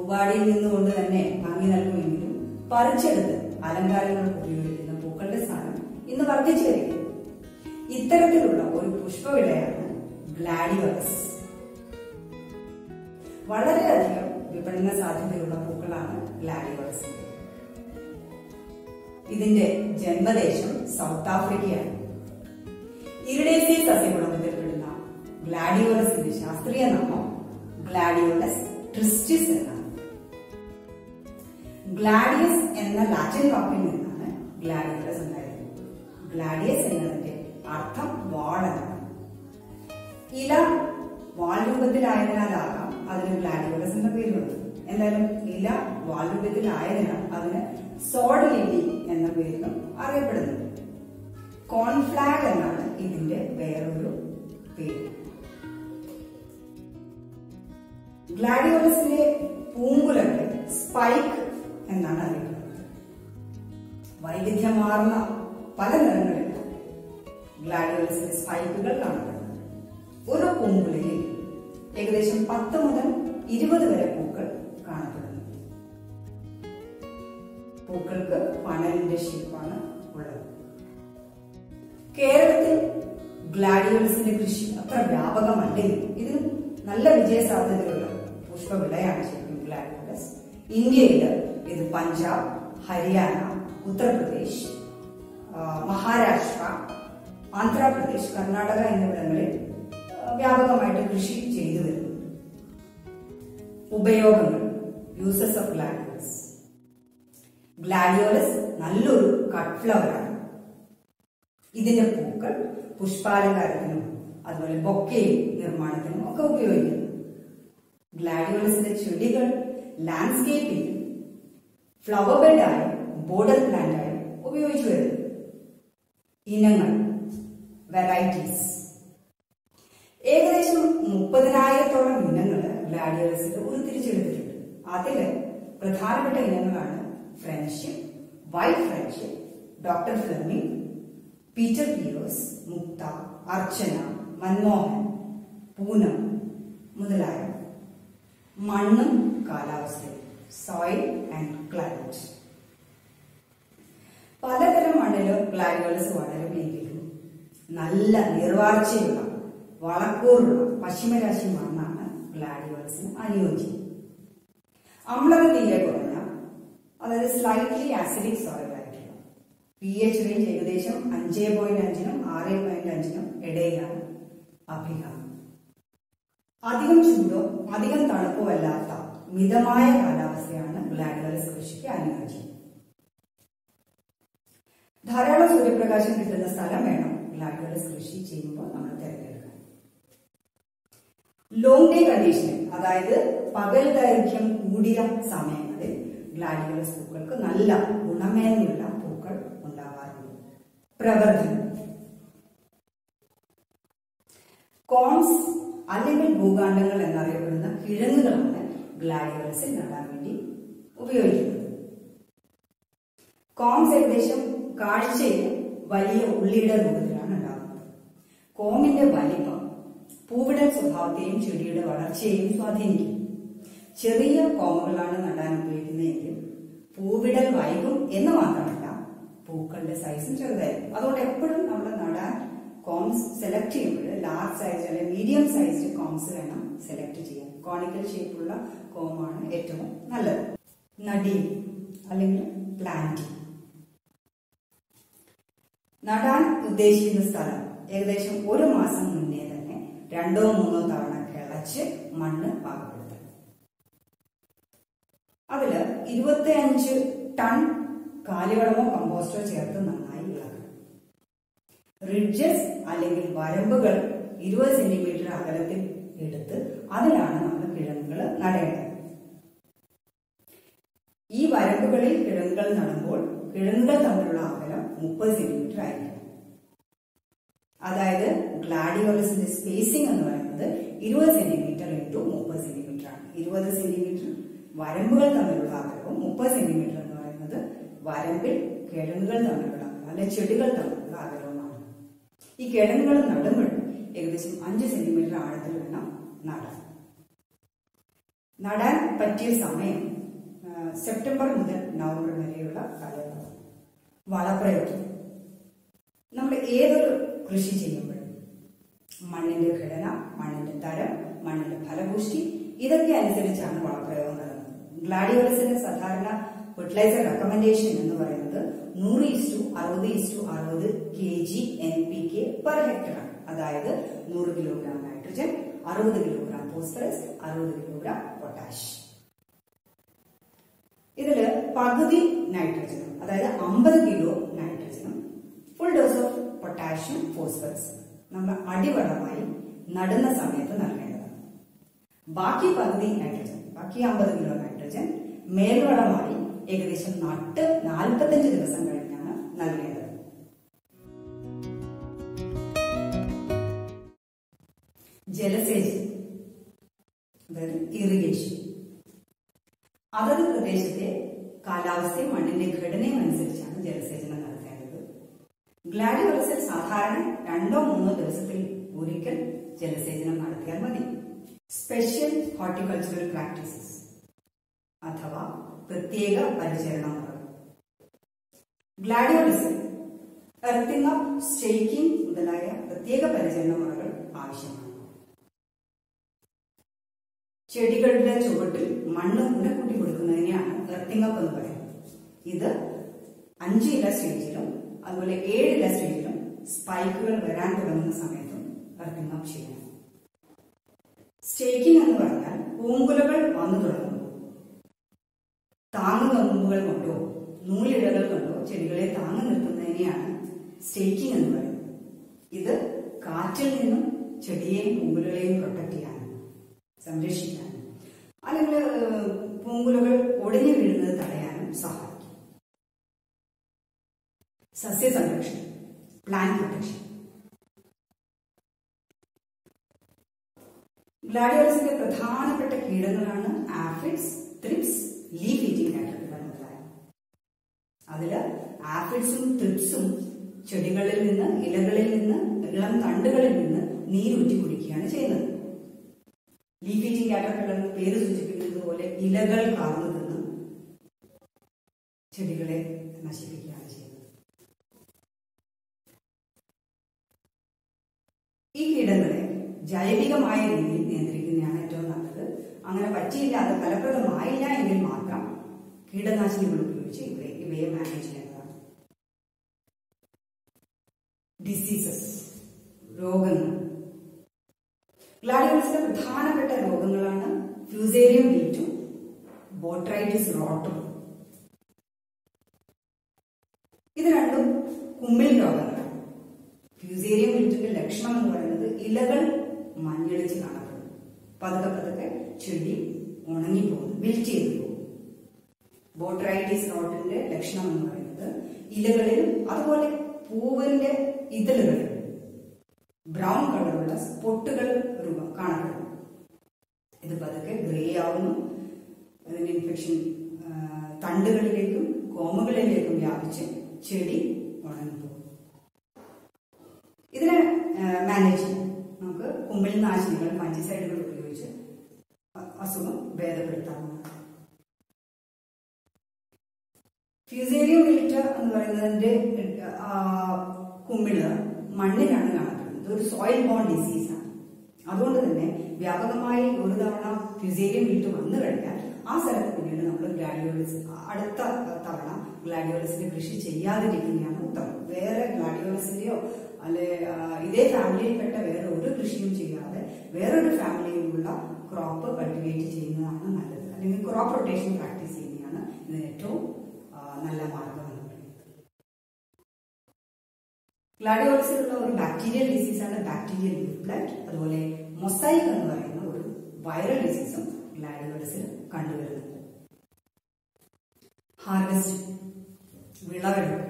പൂവാടിയിൽ നിന്നുകൊണ്ട് തന്നെ ഭംഗി നൽകുമെങ്കിലും പറിച്ചെടുത്ത് അലങ്കാരങ്ങൾക്ക് ഉപയോഗിക്കുന്ന പൂക്കളുടെ സ്ഥാനം ഇന്ന് വർദ്ധിച്ചു വരികയാണ് ഇത്തരത്തിലുള്ള ഒരു പുഷ്പവിളയാണ് ഗ്ലാഡിയോലസ് വളരെയധികം വിപണന സാധ്യതയുള്ള പൂക്കളാണ് ഗ്ലാഡിയോലസ് ഇതിന്റെ ജന്മദേശം സൗത്ത് ആഫ്രിക്കയാണ് ഇറിഡേസി സസ്യകുടുംബത്തിൽപ്പെടുന്ന ഗ്ലാഡിയോലസിന്റെ ശാസ്ത്രീയ നാമം ഗ്ലാഡിയോലസ് ട്രിസ്റ്റിസ് എന്നാണ് ഗ്ലാഡിയസ് എന്ന ലാറ്റിൻ വാക്കിൽ നിന്നാണ് ഗ്ലാഡിയോലസ് ഉണ്ടായത് ഗ്ലാഡിയസ് എന്നതിന്റെ അർത്ഥം വാളെന്നാണ് ഇല വാൾ രൂപത്തിലായതിനാലാകാം അതിന് ഗ്ലാഡിയോലസ് എന്ന പേര് വന്നത് എന്തായാലും ഇല വാൾ രൂപത്തിലായതിനാൽ അതിന് സോഡ് ലില്ലി എന്ന പേരിലും അറിയപ്പെടുന്നു കോൺഫ്ലാഗ് എന്നാണ് ഇതിന്റെ വേറൊരു പേര് ഗ്ലാഡിയോലസിന്റെ പൂങ്കുലകൾ സ്പൈക്ക് എന്നാണ് അറിയപ്പെടുന്നത് വൈവിധ്യമാർന്ന പല നിറങ്ങളിലാണ് ഗ്ലാഡിയോലസിന്റെ സ്പൈക്കുകൾ കാണപ്പെടുന്നത് ഒരു പൂങ്കുലയിൽ ഏകദേശം പത്ത് മുതൽ ഇരുപത് വരെ പൂക്കൾ കാണപ്പെടുന്നു പൂക്കൾക്ക് പണലിന്റെ ഷേപ്പാണ് ഉള്ളത് കേരളത്തിൽ ഗ്ലാഡിയോലസിന്റെ കൃഷി അത്ര വ്യാപകമല്ലെങ്കിൽ ഇതിന് നല്ല വിജയ സാധ്യതയുള്ള പുഷ്പവിളയാണ് ശരിക്കും ഗ്ലാഡിയോലസ് ഇന്ത്യയിൽ ഇത് പഞ്ചാബ് ഹരിയാന ഉത്തർപ്രദേശ് ആ, മഹാരാഷ്ട്ര ആന്ധ്രാപ്രദേശ് കർണാടക എന്നിവിടങ്ങളിൽ ആ, വ്യാപകമായിട്ട് കൃഷി ചെയ്തു വരുന്നു ഉപയോഗങ്ങൾ യൂസസ് ഓഫ് ഗ്ലാഡിയോലസ് ഗ്ലാഡിയോലസ് നല്ലൊരു കട്ട് ഫ്ലവറാണ് ഇതിന്റെ പൂക്കൾ പുഷ്പാലങ്കാരത്തിനും അതുപോലെ ബൊക്കെ നിർമ്മാണത്തിനും ഒക്കെ ഉപയോഗിക്കുന്നു ഗ്ലാഡിയോലസിന്റെ ചെടികൾ ലാൻഡ്സ്കേപ്പിൽ ഫ്ലവർ ബെഡായും ബോർഡർ പ്ലാന്റായും ഉപയോഗിച്ചു വരുന്നു ഇനങ്ങൾ വെറൈറ്റീസ് ഏകദേശം മുപ്പതിനായിരത്തോളം ഇനങ്ങൾ ഗ്ലാഡിയോലസിൽ ഉരുത്തിരിച്ചെടുത്തിട്ടുണ്ട് അതില് പ്രധാനപ്പെട്ട ഇനങ്ങളാണ് friendship white friendship doctor Fleming Peter Pears Mukta Archana Manmohan Poonam മുതലായ മണ്ണും കാലാവസ്ഥയും സോയിൽ ആൻഡ് ക്ലൈമറ്റ് പലതരം മണ്ണില് ഗ്ലാഡിയോലസ് വളരുമെങ്കിലും നല്ല നിർവാർച്ചയുള്ള വളക്കൂറുള്ള പശ്ചിമരാശി മണ്ണാണ് ഗ്ലാഡിയോലസിന് അനുയോജ്യം അമ്ലത തീരെ കുറഞ്ഞ അതായത് സ്ലൈറ്റ്ലി ആസിഡിക് സോയിൽ ആയിട്ടുള്ള പി എച്ച് റേഞ്ച് ഏകദേശം അഞ്ച് പോയിന്റ് അഞ്ചിനും ആറ് പോയിന്റ് അഞ്ചിനും ഇടയിലാണ് അഭികാമ്യം അധികം ചൂടോ അധികം തണുപ്പോ അല്ലാത്ത മിതമായ കാലാവസ്ഥയാണ് ഗ്ലാഡിയോലസ് കൃഷിക്ക് അനുയോജ്യം ധാരാളം സൂര്യപ്രകാശം കിട്ടുന്ന സ്ഥലം വേണം ഗ്ലാഡിയോലസ് കൃഷി ചെയ്യുമ്പോൾ നമ്മൾ തിരഞ്ഞെടുക്കാൻ ലോങ് ഡേ കണ്ടീഷനിൽ അതായത് പകൽ ദൈർഘ്യം കൂടിയ സമയങ്ങളിൽ ഗ്ലാഡിയോലസ് പൂക്കൾക്ക് നല്ല ഗുണമേന്മയുള്ള പൂക്കൾ ഉണ്ടാകാറുണ്ട് പ്രവർത്തനം കോൺസ് അല്ലെങ്കിൽ ഭൂകാണ്ഡങ്ങൾ എന്നറിയപ്പെടുന്ന കിഴങ്ങുകളാണ് ഗ്ലാഡിയോലസിൽ നടാൻ വേണ്ടി ഉപയോഗിക്കുന്നത് കോൺസ് ഏകദേശം കാഴ്ചയിൽ വലിയ ഉള്ളിയുടെ രൂപത്തിലാണ് ഉണ്ടാകുന്നത് കോമിന്റെ വലിപ്പം പൂവിടൽ സ്വഭാവത്തെയും ചെടിയുടെ വളർച്ചയെയും സ്വാധീനിക്കും ചെറിയ കോമുകളാണ് നടാൻ ഉപയോഗിക്കുന്നതെങ്കിൽ പൂവിടൽ വൈകും എന്ന് മാത്രമല്ല പൂക്കളുടെ സൈസും ചെറുതായിരിക്കും അതുകൊണ്ട് എപ്പോഴും നമ്മൾ നടാൻ കോംസ് സെലക്ട് ചെയ്യുമ്പോൾ ലാർജ് സൈസ് അല്ലെങ്കിൽ മീഡിയം സൈസ്ഡ് കോംസ് വേണം സെലക്ട് ചെയ്യാൻ കോണിക്കൽ ഷേപ്പുള്ള കോമാണ് ഏറ്റവും നല്ലത് നടി അല്ലെങ്കിൽ പ്ലാന്റിംഗ് നടാൻ ഉദ്ദേശിക്കുന്ന സ്ഥലം ഏകദേശം ഒരു മാസം മുന്നേ തന്നെ രണ്ടോ മൂന്നോ തവണ കിളച്ച് മണ്ണ് പാകപ്പെടുത്തണം അതില് ഇരുപത്തിയഞ്ച് ടൺ കാലിവളമോ കമ്പോസ്റ്റോ ചേർത്ത് നന്നായി ഇളക്കണം റിഡ്ജസ് അല്ലെങ്കിൽ വരമ്പുകൾ ഇരുപത് സെന്റിമീറ്റർ അകലത്തിൽ എടുത്ത് അതിലാണ് നമ്മൾ കിഴങ്ങുകൾ നടേണ്ടത് ഈ വരമ്പുകളിൽ കിഴങ്ങുകൾ നടുമ്പോൾ കിഴങ്ങുകൾ തമ്മിലുള്ള അകലം മുപ്പത് സെന്റിമീറ്റർ ആയിരിക്കും അതായത് ഗ്ലാഡിയോലസിന്റെ സ്പേസിംഗ് എന്ന് പറയുന്നത് ഇരുപത് സെന്റിമീറ്റർ ഇൻറ്റു മുപ്പത് സെന്റിമീറ്റർ ആണ് ഇരുപത് സെന്റിമീറ്റർ വരമ്പുകൾ തമ്മിലുള്ള അകലവും മുപ്പത് സെന്റിമീറ്റർ എന്ന് പറയുന്നത് വരമ്പിൽ കിഴങ്ങുകൾ തമ്മിലുള്ള അകലം അല്ലെ ചെടികൾ തമ്മിലുള്ള അകലവുമാണ് ഈ കിഴങ്ങുകൾ നടുമ്പോൾ ഏകദേശം അഞ്ച് സെന്റിമീറ്റർ ആഴത്തിൽ വേണം നടാൻ നടാൻ പറ്റിയ സമയം ആ, സെപ്റ്റംബർ മുതൽ നവംബർ വരെയുള്ള കാലയളവ് വളപ്രയോഗം നമ്മൾ ഏതൊരു കൃഷി ചെയ്യുമ്പോഴും മണ്ണിന്റെ ഘടന മണ്ണിന്റെ തരം മണ്ണിന്റെ ഫലപുഷ്ടി ഇതൊക്കെ അനുസരിച്ചാണ് വളപ്രയോഗം നടന്നത് ഗ്ലാഡിയോളസിന്റെ സാധാരണ ഫെർട്ടിലൈസർ റെക്കമെൻഡേഷൻ എന്ന് പറയുന്നത് നൂറ് ഇസ്റ്റു അറുപത് ഇസ്റ്റു അറുപത് K G N P K per hectare ആണ് അതായത് നൂറ് കിലോഗ്രാം നൈട്രജൻ അറുപത് കിലോഗ്രാം ഫോസ്ഫറസ് അറുപത് കിലോഗ്രാം പൊട്ടാഷ് ഇതില് പകുതി നൈട്രജനും അതായത് അമ്പത് കിലോ നൈട്രജനും full dose of potassium phosphorus നമ്മൾ അടിവളമായി നടുന്ന സമയത്ത് നൽകേണ്ടതാണ് ബാക്കി പകുതി നൈട്രജൻ ബാക്കി അമ്പത് കിലോ നൈട്രജൻ മേൽവളമായി ഏകദേശം നട്ട് നാൽപ്പത്തഞ്ച് ദിവസം കഴിഞ്ഞാണ് നൽകേണ്ടത് ജലസേചനം അതായത് ഇറിഗേഷൻ അതത് പ്രദേശത്തെ കാലാവസ്ഥയും മണ്ണിന്റെ ഘടനയും അനുസരിച്ചാണ് ജലസേചനം നടത്തേണ്ടത് ഗ്ലാഡിയോളസിൽ സാധാരണ രണ്ടോ മൂന്നോ ദിവസത്തിൽ ഒരിക്കൽ ജലസേചനം നടത്തിയാൽ മതി സ്പെഷ്യൽ ഹോർട്ടിക്കൾച്ചറൽ പ്രാക്ടീസസ് അഥവാ പ്രത്യേക പരിചരണ മുറ ഗ്ലാഡിയോളസിൽ എർത്തിങ് അപ്പ് സ്റ്റേക്കിംഗ് മുതലായ പ്രത്യേക പരിചരണ മുറകൾ ആവശ്യമാണ് ചെടികളുടെ ചുവട്ടിൽ മണ്ണ് ഉണക്കൂട്ടി കൊടുക്കുന്നതിനെയാണ് എർത്തിങ് അപ്പ് എന്ന് പറയുന്നത് ഇത് അഞ്ച് ഇല സ്റ്റേജിലും അതുപോലെ ഏഴ് ഇല സ്റ്റേജിലും സ്പൈക്കുകൾ വരാൻ തുടങ്ങുന്ന സമയത്തും എർത്തിങ് അപ്പ് ചെയ്യണം സ്റ്റേക്കിംഗ് എന്ന് പറഞ്ഞാൽ പൂങ്കുലകൾ വന്നു തുടങ്ങുന്നു താങ്ങുകമ്പുകൾ കൊണ്ടോ നൂലിഴകൾ കൊണ്ടോ ചെടികളെ താങ്ങി നിർത്തുന്നതിനെയാണ് സ്റ്റേക്കിംഗ് എന്ന് പറയുന്നത് ഇത് കാറ്റിൽ നിന്നും ചെടിയെയും പൂങ്കുലകളെയും പ്രൊട്ടക്ട് ചെയ്യാനും സംരക്ഷിക്കാനും അല്ലെങ്കിൽ ഏഹ്, പൂങ്കുലകൾ ഒടിഞ്ഞു വീഴുന്നത് തടയാനും സഹായിക്കും സസ്യസംരക്ഷണം പ്ലാന്റ് പ്രൊട്ടക്ഷൻ ഗ്ലാഡിയോളസിന്റെ പ്രധാനപ്പെട്ട കീടങ്ങളാണ് aphids thrips leaf eating caterpillar മുതലായ അതില് ആഫിഡ്സും ത്രിപ്സും ചെടികളിൽ നിന്ന് ഇലകളിൽ നിന്ന് ഇളം തണ്ടുകളിൽ നിന്ന് നീരൂറ്റി കുടിക്കുകയാണ് ചെയ്യുന്നത് ലീഫ് ഈറ്റിംഗ് കാറ്റർപില്ലർ എന്ന് പേര് സൂചിപ്പിക്കുന്നത് പോലെ ഇലകൾ കാർന്നു തിന്ന് ചെടികളെ നശിപ്പിക്കുകയാണ് ചെയ്യുന്നത് ഈ കീടങ്ങളെ ജൈവികമായ രീതിയിൽ നിയന്ത്രിക്കുന്നതാണ് ഏറ്റവും നല്ലത് അങ്ങനെ പറ്റിയില്ല അത് ഫലപ്രദമായില്ല എങ്കിൽ മാത്രം കീടനാശിനികൾ ഉപയോഗിച്ച് ഇവയെ ഇവയെ മാനേജ് ചെയ്യേണ്ടതാണ് ഡിസീസസ് രോഗങ്ങൾ ഗ്ലാഡിയോളസിലെ പ്രധാനപ്പെട്ട രോഗങ്ങളാണ് ഫ്യൂസേറിയം വീറ്റും ബോട്രൈറ്റിസ് റോട്ടും ഇത് രണ്ടും കുമ്മിൽ രോഗങ്ങളാണ് ഫ്യൂസേറിയം വീറ്റിന്റെ ലക്ഷണം എന്ന് പറയുന്നത് ഇലകൾ മഞ്ഞളിച്ച് കാണപ്പെടും പതുക്കെ പതുക്കെ ചെടി ഉണങ്ങിപ്പോകും വിൽറ്റ് ചെയ്തു പോകും ബോട്രൈറ്റിസ് റോട്ടിന്റെ ലക്ഷണം എന്ന് പറയുന്നത് ഇലകളിലും അതുപോലെ പൂവിന്റെ ഇതളുകളിലും ബ്രൗൺ കളറുള്ള സ്പൊട്ടുകൾ രൂപം കാണപ്പെടും ഇത് പതുക്കെ ഗ്രേ ആവുന്നു അതിന്റെ ഇൻഫെക്ഷൻ ആ, തണ്ടുകളിലേക്കും കോമുകളിലേക്കും വ്യാപിച്ച് ചെടി ഉണങ്ങിപ്പോകും ഇതിനെ മാനേജ് ചെയ്യാൻ നമുക്ക് കുമ്പിൾ നാശിനികൾ ഫംഗിസൈഡുകൾ ഉപയോഗിച്ച് അ- അസുഖം ഭേദപ്പെടുത്താവുന്നതാണ് ഫ്യൂസേറിയം വിൽറ്റ എന്ന് പറയുന്നതിന്റെ ആ, കുമ്പിള് മണ്ണിലാണ് കാണപ്പെടുന്നത് ഇതൊരു സോയിൽ ബോൺ ഡിസീസാണ് അതുകൊണ്ട് തന്നെ വ്യാപകമായി ഒരു തവണ ഫ്യൂസേറിയം വിൽറ്റ് വന്നു കഴിഞ്ഞാൽ ആ സ്ഥലത്ത് പിന്നീട് നമ്മൾ ഗ്ലാഡിയോളിസ് അടുത്ത തവണ ഗ്ലാഡിയോളിസിന്റെ കൃഷി ചെയ്യാതിരിക്കുന്നതാണ് ഉത്തമം വേറെ ഗ്ലാഡിയോളിസിന്റെയോ അല്ലെ ആ, ഇതേ ഫാമിലിയിൽപ്പെട്ട വേറെ ഒരു കൃഷിയും ചെയ്യാതെ വേറൊരു ഫാമിലിയിലുള്ള ക്രോപ്പ് കൾട്ടിവേറ്റ് ചെയ്യുന്നതാണ് നല്ലത് അല്ലെങ്കിൽ ക്രോപ്പ് റൊട്ടേഷൻ പ്രാക്ടീസ് ചെയ്യുന്നതാണ് ഇതിന് ഏറ്റവും ആ, നല്ല മാർഗം എന്ന് പറയുന്നത് ഗ്ലാഡിയോളസിലുള്ള ഒരു ബാക്ടീരിയൽ ഡിസീസാണ് ബാക്ടീരിയൽ ലീഫ് ബ്ലഡ് അതുപോലെ മൊസൈക്ക് എന്ന് പറയുന്ന ഒരു വൈറൽ ഡിസീസും ഗ്ലാഡിയോളസിൽ കണ്ടുവരുന്നുണ്ട് ഹാർവെസ്റ്റ് വിളവെടുപ്പ്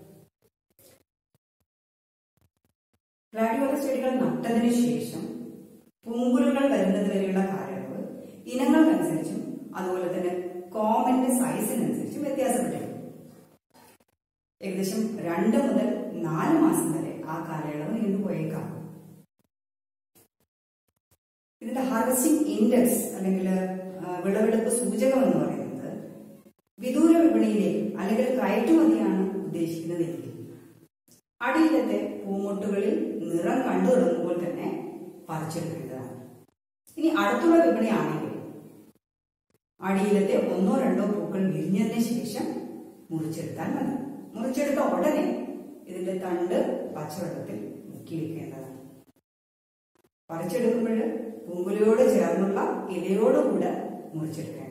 ഗ്ലാഡിയോളസ് ചെടികൾ നട്ടതിനു ശേഷം പൂങ്കുലുകൾ വരുന്നത് വരെയുള്ള കാലയളവ് ഇനങ്ങൾക്കനുസരിച്ചും അതുപോലെ തന്നെ കോമന്റെ സൈസിനനുസരിച്ചും വ്യത്യാസപ്പെട്ടിരിക്കും ഏകദേശം രണ്ട് മുതൽ നാല് മാസം വരെ ആ കാലയളവ് നീണ്ടുപോയേക്കാം ഇതിന്റെ ഹാർവസ്റ്റിംഗ് ഇൻഡെക്സ് അല്ലെങ്കിൽ ആ, വിളവെടുപ്പ് സൂചകം എന്ന് പറയുന്നത് വിദൂര വിപണിയിലേക്ക് അല്ലെങ്കിൽ കയറ്റുമതിയാണ് ഉദ്ദേശിക്കുന്നതെങ്കിൽ അടിയിലത്തെ പൂമൊട്ടുകളിൽ നിറം കണ്ടു തുടങ്ങുമ്പോൾ തന്നെ പറിച്ചെടുക്കേണ്ടതാണ് ഇനി അടുത്തുള്ള വിപണിയാണെങ്കിൽ അടിയിലത്തെ ഒന്നോ രണ്ടോ പൂക്കൾ വിരിഞ്ഞതിന് ശേഷം മുറിച്ചെടുത്താൽ മതി മുറിച്ചെടുത്ത ഉടനെ ഇതിന്റെ തണ്ട് പച്ചവെള്ളത്തിൽ മുക്കി വെക്കേണ്ടതാണ് പറിച്ചെടുക്കുമ്പോൾ പൂങ്കുലയോട് ചേർന്നുള്ള ഇലയോടുകൂടെ മുറിച്ചെടുക്കേണ്ടതാണ്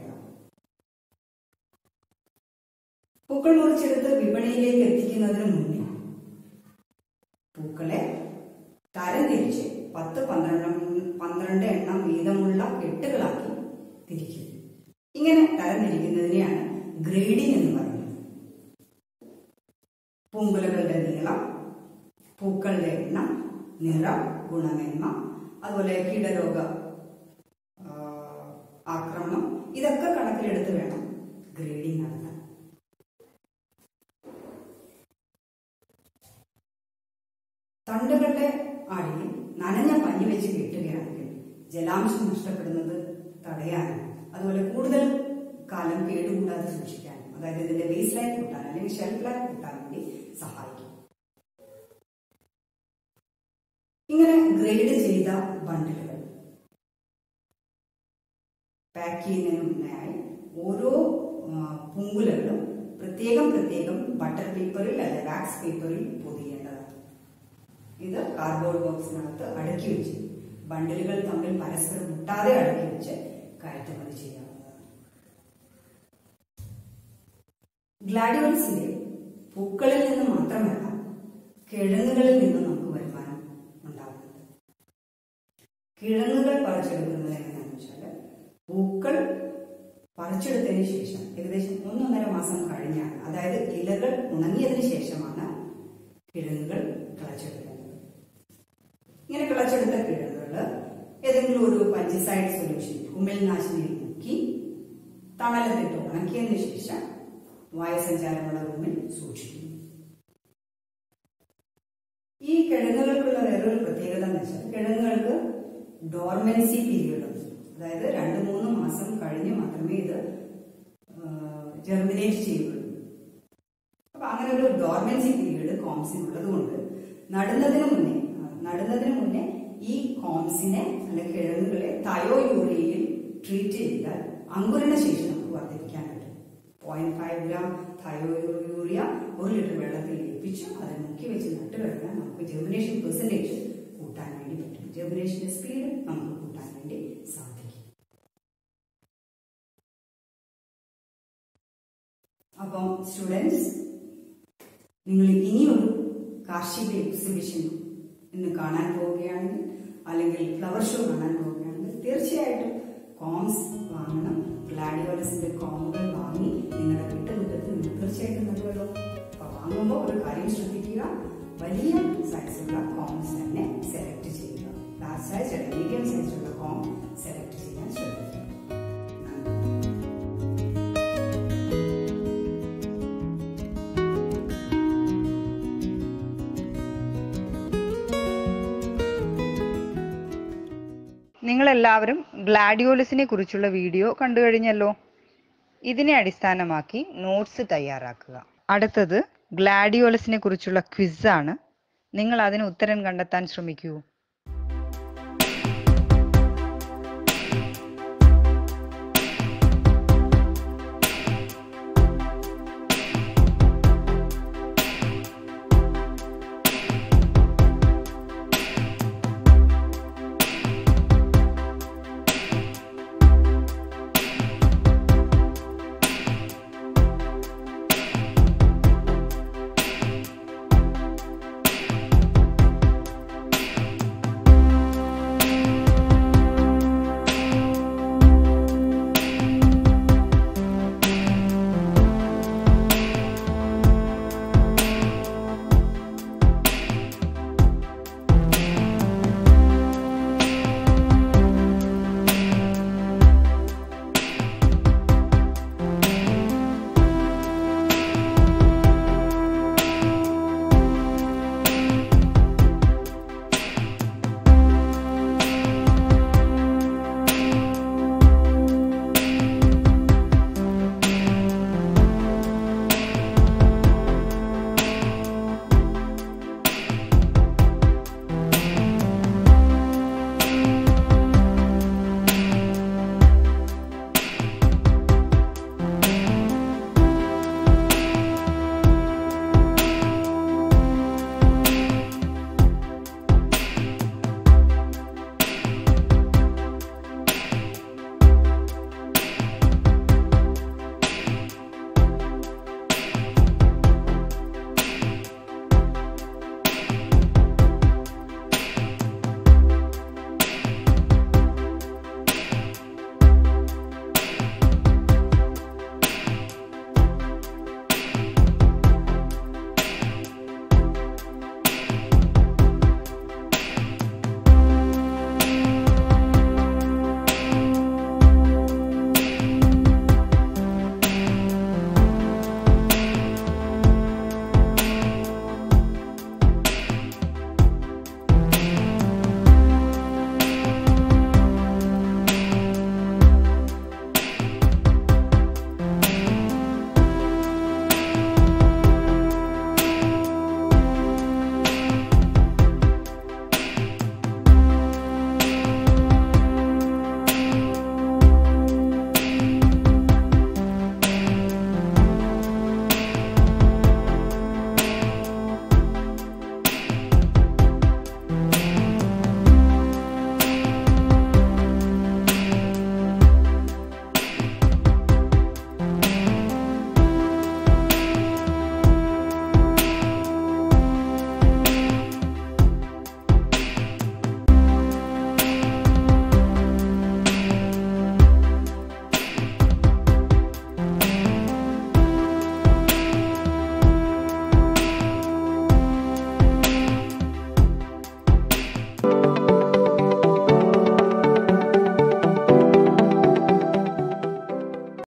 പൂക്കൾ മുറിച്ചെടുത്ത് വിപണിയിലേക്ക് എത്തിക്കുന്നതിന് മുന്നേ പൂക്കളെ തരംതിരിച്ച് പത്ത് പന്ത്രണ്ട് പന്ത്രണ്ട് എണ്ണം വീതമുള്ള കെട്ടുകളാക്കി തിരിക്കും ഇങ്ങനെ തരംതിരിക്കുന്നതിനെയാണ് ഗ്രേഡിംഗ് എന്ന് പറയുന്നത് പൂങ്കുലകളുടെ നീളം പൂക്കളുടെ എണ്ണം നിറം ഗുണമേന്മ അതുപോലെ കീടരോഗ ആ, ആക്രമണം ഇതൊക്കെ കണക്കിലെടുത്ത് വേണം ഗ്രേഡിംഗ് നടത്താൻ തണ്ടുകളുടെ അടിയിൽ നനഞ്ഞ പഞ്ഞി വെച്ച് കെട്ടുകയാണെങ്കിൽ ജലാംശം നഷ്ടപ്പെടുന്നത് തടയാനും അതുപോലെ കൂടുതൽ കാലം കേടുകൂടാതെ സൂക്ഷിക്കാനും അതായത് ഇതിന്റെ ബേസ് ലൈൻ കൂട്ടാൻ അല്ലെങ്കിൽ ഷെൽഫ് ലൈൻ കൂട്ടാൻ വേണ്ടി സഹായിക്കും ഇങ്ങനെ ഗ്രേഡ് ചെയ്ത ബണ്ടിലുകൾ പാക്ക് ചെയ്യുന്നതിന് മുന്നായി ഓരോ ആ, പൂങ്കുലകളും പ്രത്യേകം പ്രത്യേകം ബട്ടർ പേപ്പറിൽ അല്ലെ വാക്സ് പേപ്പറിൽ പൊതിയേണ്ടതാണ് ഇത് കാർഡ്ബോർഡ് ബോക്സിനകത്ത് അടുക്കി വെച്ച് ബണ്ടിലുകൾ തമ്മിൽ പരസ്പരം മുട്ടാതെ അടുക്കി വെച്ച് കയറ്റുമതി ചെയ്യാവുന്നതാണ് ഗ്ലാഡിയോൾസിന്റെ പൂക്കളിൽ നിന്ന് മാത്രമല്ല കിഴങ്ങുകളിൽ നിന്ന് നമുക്ക് വരുമാനം ഉണ്ടാകുന്നത് കിഴങ്ങുകൾ പറിച്ചെടുക്കുന്നത് എങ്ങനെയാണെന്ന് വെച്ചാൽ പൂക്കൾ പറിച്ചെടുത്തതിന് ശേഷം ഏകദേശം ഒന്നൊന്നര മാസം കഴിഞ്ഞാണ് അതായത് ഇലകൾ ഉണങ്ങിയതിന് ശേഷമാണ് കിഴങ്ങുകൾ കിളച്ചെടുക്കുന്നത് ഇങ്ങനെ കിളച്ചെടുത്ത കിഴങ്ങുകൾ ഏതെങ്കിലും ഒരു പഞ്ചസൈഡ് സൊല്യൂഷൻ കുമിൾനാശിനിയിൽ മുക്കി തണലത്തിട്ട് ഉണക്കിയതിന് ശേഷം വായുസഞ്ചാരമുള്ള റൂമിൽ സൂക്ഷിക്കുന്നു ഈ കിഴങ്ങുകൾക്കുള്ള വേറൊരു പ്രത്യേകത എന്ന് വെച്ചാൽ കിഴങ്ങുകൾക്ക് ഡോർമെൻസി പീരീഡ് ഉണ്ട് അതായത് രണ്ട് മൂന്ന് മാസം കഴിഞ്ഞ് മാത്രമേ ഇത് ജെർമിനേറ്റ് ചെയ്യുള്ളൂ അപ്പൊ അങ്ങനെ ഒരു ഡോർമെൻസി പീരീഡ് കോംസിനുള്ളത് കൊണ്ട് നടുന്നതിന് മുന്നേ ആ, നടുന്നതിന് മുന്നേ ഈ കോംസിനെ അല്ലെങ്കിൽ കിഴങ്ങുകളെ തയോ യൂറിയയിൽ ട്രീറ്റ് ചെയ്താൽ അങ്കുരണ ശേഷി നമുക്ക് വർദ്ധിപ്പിക്കാൻ പറ്റും point five gram thiourea ഒരു ലിറ്റർ വെള്ളത്തിൽ ലയിപ്പിച്ച് അത് മുക്കി വെച്ച് നട്ട് കഴിഞ്ഞാൽ നമുക്ക് ജെർമിനേഷൻ പെർസെൻറ്റേജ് കൂട്ടാൻ വേണ്ടി പറ്റും ജെർമിനേഷന്റെ സ്പീഡ് നമുക്ക് കൂട്ടാൻ വേണ്ടി സാധിക്കും അപ്പം സ്റ്റുഡൻസ് നിങ്ങൾ ഇനിയൊരു കാർഷിക എക്സിബിഷൻ ഇന്ന് കാണാൻ പോവുകയാണെങ്കിൽ അല്ലെങ്കിൽ ഫ്ലവർ ഷോ കാണാൻ പോവുകയാണെങ്കിൽ തീർച്ചയായിട്ടും കോംസ് വാങ്ങണം ഗ്ലാഡിയോലസിന്റെ കോമുകൾ വാങ്ങി നിങ്ങളുടെ വീട്ടുമുറ്റത്ത് നിങ്ങൾ തീർച്ചയായിട്ടും നടുവല്ലോ അപ്പൊ വാങ്ങുമ്പോൾ ഒരു കാര്യം ശ്രദ്ധിക്കുക വലിയ സൈസുള്ള കോംസ് തന്നെ സെലക്ട് ചെയ്യുക ലാർജ് സൈസ് അല്ലെങ്കിൽ മീഡിയം സൈസുള്ള കോം സെലക്ട് ചെയ്യാൻ ശ്രദ്ധിക്കുക നന്ദി നിങ്ങളെല്ലാവരും ഗ്ലാഡിയോലസിനെ കുറിച്ചുള്ള വീഡിയോ കണ്ടു കഴിഞ്ഞല്ലോ ഇതിനെ അടിസ്ഥാനമാക്കി നോട്ട്സ് തയ്യാറാക്കുക അടുത്തത് ഗ്ലാഡിയോലസിനെ കുറിച്ചുള്ള ക്വിസാണ് നിങ്ങൾ അതിന് ഉത്തരം കണ്ടെത്താൻ ശ്രമിക്കൂ